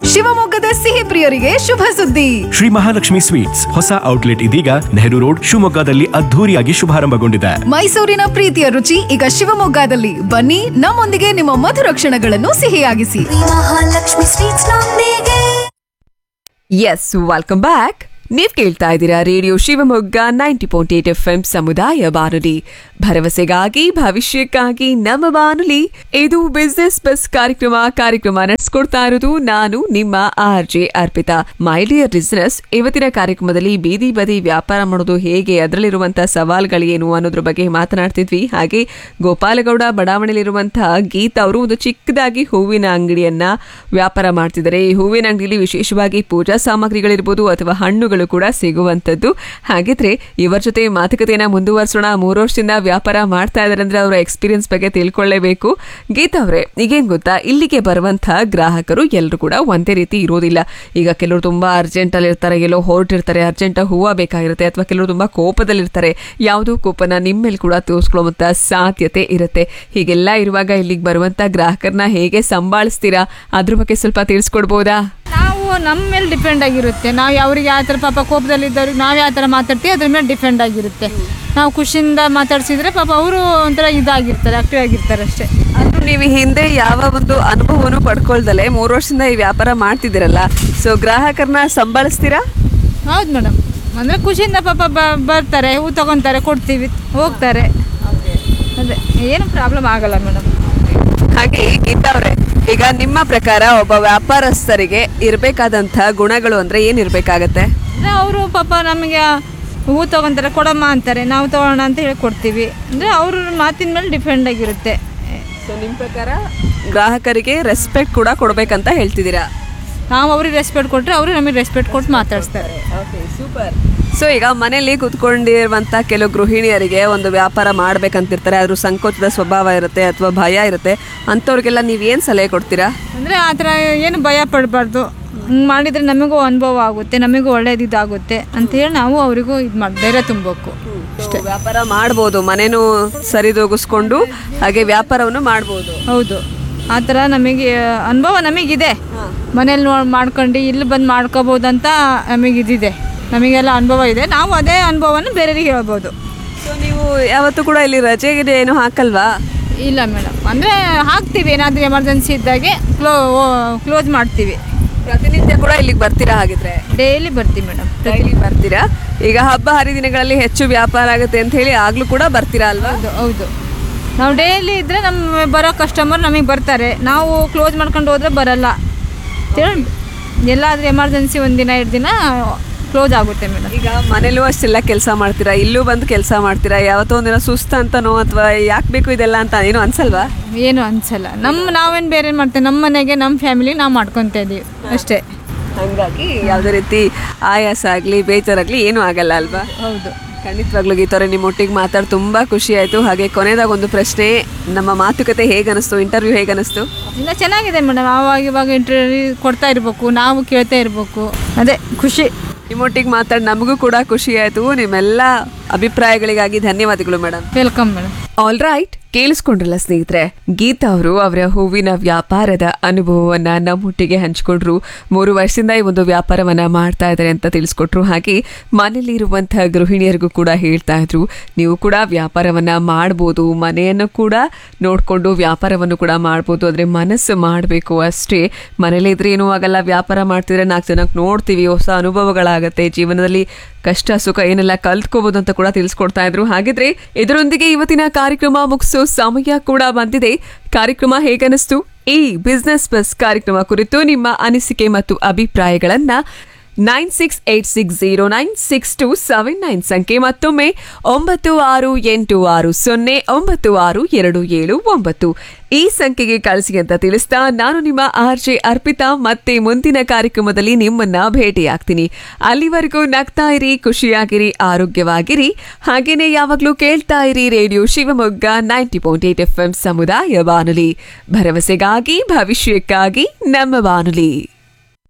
ಶಿವಮೊಗ್ಗದ ಸಿಹಿ ಪ್ರಿಯರಿಗೆ ಶುಭ ಸುದ್ದಿ ಶ್ರೀ ಮಹಾಲಕ್ಷ್ಮಿ ಸ್ವೀಟ್ಸ್ ಹೊಸ ಔಟ್ಲೆಟ್ ಇದೀಗ ನೆಹರು ರೋಡ್ ಶಿವಮೊಗ್ಗದಲ್ಲಿ ಅದ್ಧೂರಿಯಾಗಿ ಶುಭಾರಂಭಗೊಂಡಿದೆ ಮೈಸೂರಿನ ಪ್ರೀತಿಯ ರುಚಿ ಈಗ ಶಿವಮೊಗ್ಗದಲ್ಲಿ ಬನ್ನಿ ನಮ್ಮೊಂದಿಗೆ ನಿಮ್ಮ ಮಧುರ ಕ್ಷಣಗಳನ್ನು ಸಿಹಿಯಾಗಿಸಿ ಮಹಾಲಕ್ಷ್ಮಿ ಸ್ವೀಟ್ಸ್ ನೊಂದಿಗೆ ಎಸ್ ವೆಲ್ಕಮ್ ಬ್ಯಾಕ್ ನೀವ್ ಕೇಳ್ತಾ ಇದ್ದೀರಾ radio Shivamogga ninety point eight F M ಸಮುದಾಯ ಬಾನುಲಿ ಭರವಸೆಗಾಗಿ ಭವಿಷ್ಯಕ್ಕಾಗಿ ನಮ್ಮ ಬಾನುಲಿ ಇದು ಬಿಸ್ನೆಸ್ ಬಸ್ ಕಾರ್ಯಕ್ರಮ ಕಾರ್ಯಕ್ರಮ ನಡೆಸ್ಕೊಡ್ತಾ ಇರೋದು ನಾನು ನಿಮ್ಮ R J Arpitha my dear business ಇವತ್ತಿನ ಕಾರ್ಯಕ್ರಮದಲ್ಲಿ ಬೀದಿ ಬದಿ ವ್ಯಾಪಾರ ಮಾಡೋದು ಹೇಗೆ ಅದರಲ್ಲಿರುವಂತಹ ಸವಾಲುಗಳೇನು ಅನ್ನೋದ್ರ ಬಗ್ಗೆ ಮಾತನಾಡ್ತಿದ್ವಿ ಹಾಗೆ ಗೋಪಾಲಗೌಡ ಬಡಾವಣೆಯಲ್ಲಿರುವಂತಹ ಗೀತಾ ಅವರು ಒಂದು ಚಿಕ್ಕದಾಗಿ ಹೂವಿನ ಅಂಗಡಿಯನ್ನ ವ್ಯಾಪಾರ ಮಾಡ್ತಿದ್ದಾರೆ ಈ ಹೂವಿನ ಅಂಗಡಿಯಲ್ಲಿ ವಿಶೇಷವಾಗಿ ಪೂಜಾ ಸಾಮಗ್ರಿಗಳಿರ್ಬೋದು ಅಥವಾ ಹಣ್ಣುಗಳು ಕೂಡ ಸಿಗುವಂತದ್ದು ಹಾಗಿದ್ರೆ ಇವರ ಜೊತೆ ಮಾತುಕತೆಯನ್ನ ಮುಂದುವರಿಸೋಣ ಮೂರು ವರ್ಷದಿಂದ ವ್ಯಾಪಾರ ಮಾಡ್ತಾ ಇದಾರೆ ಅಂದ್ರೆ ಅವರ ಎಕ್ಸ್ಪೀರಿಯನ್ಸ್ ಬಗ್ಗೆ ತಿಳ್ಕೊಳ್ಳೇಬೇಕು ಗೀತಾ ಅವರೇ ಈಗೇನ್ ಗೊತ್ತಾ ಇಲ್ಲಿಗೆ ಬರುವಂತಹ ಗ್ರಾಹಕರು ಎಲ್ಲರೂ ಕೂಡ ಒಂದೇ ರೀತಿ ಇರೋದಿಲ್ಲ ಈಗ ಕೆಲವರು ತುಂಬಾ ಅರ್ಜೆಂಟ್ ಅಲ್ಲಿ ಇರ್ತಾರೆ ಎಲ್ಲೋ ಹೊರಟಿರ್ತಾರೆ ಅರ್ಜೆಂಟ್ ಹೂವ ಬೇಕಾಗಿರುತ್ತೆ ಅಥವಾ ಕೆಲವರು ತುಂಬಾ ಕೋಪದಲ್ಲಿರ್ತಾರೆ ಯಾವುದೋ ಕೋಪನ ನಿಮ್ಮ ಮೇಲೆ ಕೂಡ ತೋರಿಸ್ಕೊಳ್ಳುವಂತ ಸಾಧ್ಯತೆ ಇರುತ್ತೆ ಹೀಗೆಲ್ಲ ಇರುವಾಗ ಇಲ್ಲಿಗೆ ಬರುವಂತ ಗ್ರಾಹಕರನ್ನ ಹೇಗೆ ಸಂಭಾಳಿಸ್ತೀರಾ ಅದ್ರ ಬಗ್ಗೆ ಸ್ವಲ್ಪ ತಿಳಿಸ್ಕೊಡ್ಬೋದಾ ನಾವು ನಮ್ಮ ಮೇಲೆ ಡಿಪೆಂಡ್ ಆಗಿರುತ್ತೆ ನಾವು ಅವ್ರಿಗೆ ಯಾವ ಥರ ಪಾಪ ಕೋಪದಲ್ಲಿದ್ದವ್ರಿಗೆ ನಾವು ಯಾವ ಥರ ಮಾತಾಡ್ತೀವಿ ಅದ್ರ ಮೇಲೆ ಡಿಪೆಂಡ್ ಆಗಿರುತ್ತೆ ನಾವು ಖುಷಿಯಿಂದ ಮಾತಾಡ್ಸಿದ್ರೆ ಪಾಪ ಅವರು ಒಂಥರ ಇದಾಗಿರ್ತಾರೆ ಆಕ್ಟಿವ್ ಆಗಿರ್ತಾರೆ ಅಷ್ಟೇ ಆದ್ರೂ ನೀವು ಹಿಂದೆ ಯಾವ ಒಂದು ಅನುಭವವನ್ನು ಪಡ್ಕೊಳ್ದಲೆ ಮೂರು ವರ್ಷದಿಂದ ಈ ವ್ಯಾಪಾರ ಮಾಡ್ತಿದ್ದೀರಲ್ಲ ಸೊ ಗ್ರಾಹಕರನ್ನ ಸಂಭಾಳಿಸ್ತೀರಾ ಹೌದು ಮೇಡಮ್ ಅಂದರೆ ಖುಷಿಯಿಂದ ಪಾಪ ಬ ಬರ್ತಾರೆ ಹೂ ತೊಗೊತಾರೆ ಕೊಡ್ತೀವಿ ಹೋಗ್ತಾರೆ ಅದೇ ಏನು ಪ್ರಾಬ್ಲಮ್ ಆಗಲ್ಲ ಮೇಡಮ್ ಹಾಗೆ ಗೀತಾ ಅವ್ರೆ ಈಗ ನಿಮ್ಮ ಪ್ರಕಾರ ಒಬ್ಬ ವ್ಯಾಪಾರಸ್ಥರಿಗೆ ಇರಬೇಕಾದಂಥ ಗುಣಗಳು ಅಂದ್ರೆ ಏನಿರ್ಬೇಕಾಗತ್ತೆ ಅಂದರೆ ಅವರು ಪಾಪ ನಮಗೆ ಹೂ ತೊಗೊತಾರೆ ಕೊಡಮ್ಮ ಅಂತಾರೆ ನಾವು ತೊಗೊಳ್ಳೋಣ ಅಂತ ಹೇಳಿ ಕೊಡ್ತೀವಿ ಅಂದರೆ ಅವ್ರ ಮಾತಿನ ಮೇಲೆ ಡಿಪೆಂಡ್ ಆಗಿರುತ್ತೆ ಸೊ ನಿಮ್ಮ ಪ್ರಕಾರ ಗ್ರಾಹಕರಿಗೆ ರೆಸ್ಪೆಕ್ಟ್ ಕೂಡ ಕೊಡ್ಬೇಕಂತ ಹೇಳ್ತಿದ್ದೀರಾ ನಾವು ಅವ್ರಿಗೆ ರೆಸ್ಪೆಕ್ಟ್ ಕೊಟ್ಟರೆ ಅವರು ನಮಗೆ ರೆಸ್ಪೆಕ್ಟ್ ಕೊಟ್ಟು ಮಾತಾಡಿಸ್ತಾರೆ ಓಕೆ ಸೂಪರ್ ಸೊ ಈಗ ಮನೆಯಲ್ಲಿ ಕುತ್ಕೊಂಡಿರುವಂತ ಕೆಲವು ಗೃಹಿಣಿಯರಿಗೆ ಒಂದು ವ್ಯಾಪಾರ ಮಾಡ್ಬೇಕಂತಿರ್ತಾರೆ ಅದ್ರ ಸಂಕೋಚದ ಸ್ವಭಾವ ಇರುತ್ತೆ ಅಥವಾ ಭಯ ಇರುತ್ತೆ ಅಂಥವ್ರಿಗೆಲ್ಲ ನೀವು ಏನು ಸಲಹೆ ಕೊಡ್ತೀರಾ ಅಂದರೆ ಆ ಥರ ಏನು ಭಯ ಪಡಬಾರ್ದು ಹಂಗೆ ಮಾಡಿದರೆ ನಮಗೂ ಅನುಭವ ಆಗುತ್ತೆ ನಮಗೂ ಒಳ್ಳೇದು ಇದಾಗುತ್ತೆ ಅಂತೇಳಿ ನಾವು ಅವರಿಗೂ ಇದು ಮಾಡಿ ಧೈರ್ಯ ತುಂಬಬೇಕು So, ವ್ಯಾಪಾರ ಮಾಡ್ಬೋದು ಮನೇನು ಸರಿದೂಗಿಸ್ಕೊಂಡು ಹಾಗೆ ವ್ಯಾಪಾರವನ್ನು ಮಾಡ್ಬೋದು ಹೌದು ಆ ಥರ ನಮಗೆ ಅನುಭವ ನಮಗಿದೆ ಮನೇಲಿ ನೋ ಮಾಡ್ಕೊಂಡು ಇಲ್ಲಿ ಬಂದು ಮಾಡ್ಕೋಬೋದಂತ ನಮಗೆ ಇದಿದೆ ನಮಗೆಲ್ಲ ಅನುಭವ ಇದೆ ನಾವು ಅದೇ ಅನುಭವನ ಬೇರೆಯವ್ರಿಗೆ ಹೇಳ್ಬೋದು ಸೊ ನೀವು ಯಾವತ್ತೂ ಕೂಡ ಇಲ್ಲಿ ರಜೆಗೆ ಏನು ಹಾಕಲ್ವಾ ಇಲ್ಲ ಮೇಡಮ್ ಅಂದರೆ ಹಾಕ್ತೀವಿ ಏನಾದರೂ ಎಮರ್ಜೆನ್ಸಿ ಇದ್ದಾಗೆ ಕ್ಲೋ ಕ್ಲೋಸ್ ಮಾಡ್ತೀವಿ ಪ್ರತಿನಿತ್ಯ ಕೂಡ ಇಲ್ಲಿಗೆ ಬರ್ತೀರಾ ಹಾಗಿದ್ರೆ ಡೈಲಿ ಬರ್ತೀವಿ ಮೇಡಮ್ ಡೈಲಿ ಬರ್ತೀರಾ ಈಗ ಹಬ್ಬ ಹರಿದಿನಗಳಲ್ಲಿ ಹೆಚ್ಚು ವ್ಯಾಪಾರ ಆಗುತ್ತೆ ಅಂತ ಹೇಳಿ ಆಗ್ಲೂ ಕೂಡ ಬರ್ತೀರಾ ಅಲ್ವಾ ಹೌದು ಹೌದು ನಾವು ಡೈಲಿ ಇದ್ದರೆ ನಮ್ಮ ಬರೋ ಕಸ್ಟಮರ್ ನಮಗೆ ಬರ್ತಾರೆ ನಾವು ಕ್ಲೋಸ್ ಮಾಡ್ಕೊಂಡು ಹೋದ್ರೆ ಬರಲ್ಲ ಅಂತೇಳಿ ಎಲ್ಲಾದರೂ ಎಮರ್ಜೆನ್ಸಿ ಒಂದಿನ ಎರಡು ದಿನ ಕ್ಲೋಸ್ ಆಗುತ್ತೆ ಮೇಡಮ್ ಈಗ ಮನೇಲೂ ಅಷ್ಟೆಲ್ಲ ಕೆಲಸ ಮಾಡ್ತೀರಾ ಇಲ್ಲೂ ಬಂದು ಕೆಲಸ ಮಾಡ್ತೀರಾ ಯಾವತ್ತೋ ಒಂದಿನ ಸುಸ್ತು ಅಂತನೋ ಅಥವಾ ಯಾಕೆ ಬೇಕು ಇದೆಲ್ಲ ಅಂತ ಏನು ಅನ್ಸಲ್ವಾ ಏನು ಅನ್ಸಲ್ಲ ನಮ್ಮ ನಾವೇನು ಬೇರೆ ಮಾಡ್ತೇವೆ ನಮ್ಮ ಮನೆಗೆ ನಮ್ಮ ಫ್ಯಾಮಿಲಿ ನಾವು ಮಾಡ್ಕೊತಾ ಇದೀವಿ ಅಷ್ಟೇ ಹಂಗಾಗಿ ಯಾವುದೇ ರೀತಿ ಆಯಾಸ ಆಗಲಿ ಬೇಜಾರಾಗಲಿ ಏನೂ ಆಗಲ್ಲ ಅಲ್ವಾ ಹೌದು ಖಂಡಿತವಾಗ್ಲೂ ಗೀತವ್ರೆ ನಿಮ್ಮ ಒಟ್ಟಿಗೆ ಮಾತಾಡಿ ತುಂಬ ಖುಷಿ ಆಯಿತು ಹಾಗೆ ಕೊನೆಯದಾಗ ಒಂದು ಪ್ರಶ್ನೆ ನಮ್ಮ ಮಾತುಕತೆ ಹೇಗೆ ಅನಿಸ್ತು ಇಂಟರ್ವ್ಯೂ ಹೇಗೆ ಅನಿಸ್ತು ಇಲ್ಲ ಚೆನ್ನಾಗಿದೆ ಮೇಡಮ್ ಆವಾಗ ಇವಾಗ ಇಂಟರ್ವ್ಯೂ ಕೊಡ್ತಾ ಇರಬೇಕು ನಾವು ಕೇಳ್ತಾ ಇರಬೇಕು ಅದೇ ಖುಷಿ ನಿಮ್ಮೊಟ್ಟಿಗೆ ಮಾತಾಡಿ ನಮಗೂ ಕೂಡ ಖುಷಿ ಆಯಿತು ನಿಮ್ಮೆಲ್ಲ ಅಭಿಪ್ರಾಯಗಳಿಗಾಗಿ ಧನ್ಯವಾದಗಳು madam welcome madam all right ಕೇಳಿಸ್ಕೊಂಡ್ರಲ್ಲ ಸ್ನೇಹಿತರೆ ಗೀತಾ ಅವರು ಅವರ ಹೂವಿನ ವ್ಯಾಪಾರದ ಅನುಭವವನ್ನ ನಮ್ಮೊಟ್ಟಿಗೆ ಹಂಚಿಕೊಂಡ್ರು ಮೂರು ವರ್ಷದಿಂದ ಈ ಒಂದು ವ್ಯಾಪಾರವನ್ನ ಮಾಡ್ತಾ ಇದ್ದಾರೆ ಅಂತ ತಿಳಿಸ್ಕೊಟ್ರು ಹಾಗೆ ಮನೇಲಿ ಇರುವಂತಹ ಗೃಹಿಣಿಯರಿಗೂ ಕೂಡ ಹೇಳ್ತಾ ಇದ್ರು ನೀವು ಕೂಡ ವ್ಯಾಪಾರವನ್ನ ಮಾಡ್ಬೋದು ಮನೆಯನ್ನು ಕೂಡ ನೋಡ್ಕೊಂಡು ವ್ಯಾಪಾರವನ್ನು ಕೂಡ ಮಾಡ್ಬೋದು ಆದ್ರೆ ಮನಸ್ಸು ಮಾಡಬೇಕು ಅಷ್ಟೇ ಮನೇಲಿ ಇದ್ರೆ ಏನೂ ಆಗಲ್ಲ ವ್ಯಾಪಾರ ಮಾಡ್ತಿದ್ರೆ ನಾಲ್ಕು ಜನಕ್ಕೆ ನೋಡ್ತೀವಿ ಹೊಸ ಅನುಭವಗಳಾಗತ್ತೆ ಜೀವನದಲ್ಲಿ ಕಷ್ಟ ಸುಖ ಏನೆಲ್ಲ ಕಲ್ತ್ಕೋಬಹುದು ಅಂತ ಕೂಡ ತಿಳಿಸ್ಕೊಡ್ತಾ ಇದ್ರು ಹಾಗಿದ್ರೆ ಇದರೊಂದಿಗೆ ಇವತ್ತಿನ ಕಾರ್ಯಕ್ರಮ ಮುಗಿಸೋ ಸಮಯ ಕೂಡ ಬಂದಿದೆ ಕಾರ್ಯಕ್ರಮ ಹೇಗನಿಸ್ತು ಈ ಬಿಸ್ನೆಸ್ ಬಸ್ ಕಾರ್ಯಕ್ರಮ ಕುರಿತು ನಿಮ್ಮ ಅನಿಸಿಕೆ ಮತ್ತು ಅಭಿಪ್ರಾಯಗಳನ್ನ nine six eight six zero nine six two seven nine ಸಂಖ್ಯೆ ಮತ್ತೊಮ್ಮೆ ಒಂಬತ್ತು ಆರು ಎಂಟು ಆರು ಸೊನ್ನೆ ಒಂಬತ್ತು ಆರು ಎರಡು ಏಳು ಒಂಬತ್ತು ಈ ಸಂಖ್ಯೆಗೆ ಕಳಿಸಿ ಅಂತ ತಿಳಿಸ್ತಾ ನಾನು ನಿಮ್ಮ ಆರ್ ಜೆ ಅರ್ಪಿತಾ ಮತ್ತೆ ಮುಂದಿನ ಕಾರ್ಯಕ್ರಮದಲ್ಲಿ ನಿಮ್ಮನ್ನ ಭೇಟಿಯಾಗ್ತೀನಿ ಅಲ್ಲಿವರೆಗೂ ನಗ್ತಾ ಇರಿ ಖುಷಿಯಾಗಿರಿ ಆರೋಗ್ಯವಾಗಿರಿ ಹಾಗೇನೆ ಯಾವಾಗ್ಲೂ ಕೇಳ್ತಾ ಇರಿ radio Shivamogga ninety point eight F M ಸಮುದಾಯ ಬಾನುಲಿ ಭರವಸೆಗಾಗಿ ಭವಿಷ್ಯಕ್ಕಾಗಿ ನಮ್ಮ ಬಾನುಲಿ